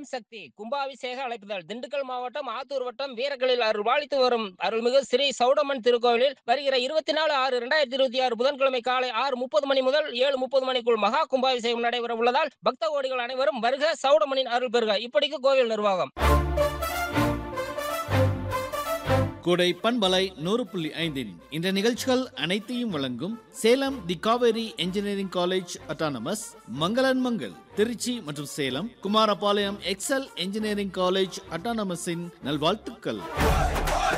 ஓம் சக்தி கும்பாபிஷேக அழைப்புதல் திண்டுக்கல் மாவட்டம் ஆத்தூர் வட்டம் வீரர்களில் அருள்வாளித்து வரும் அருள்மிகு ஸ்ரீ சௌடமன் திருக்கோவிலில் வருகிற இருபத்தி நாலு ஆறு இரண்டாயிரத்தி இருபத்தி ஆறு புதன்கிழமை காலை ஆறு முப்பது மணி முதல் ஏழு முப்பது மணிக்குள் மகா கும்பாபிஷேகம் நடைபெற உள்ளதால் பக்த கோடிகள் அனைவரும் வருக சௌடமனின் அருள் பெறுக இப்படிக்கு கோவில் நிர்வாகம் கோடை பண்பலை நூறு புள்ளி ஐந்தின் இந்த நிகழ்ச்சிகள் அனைத்தையும் வழங்கும் Salem the Kaveri engineering college autonomous மங்களன் மங்கள் திருச்சி மற்றும் Salem Kumarapalayam excel engineering college அட்டானமஸின் நல்வாழ்த்துக்கள்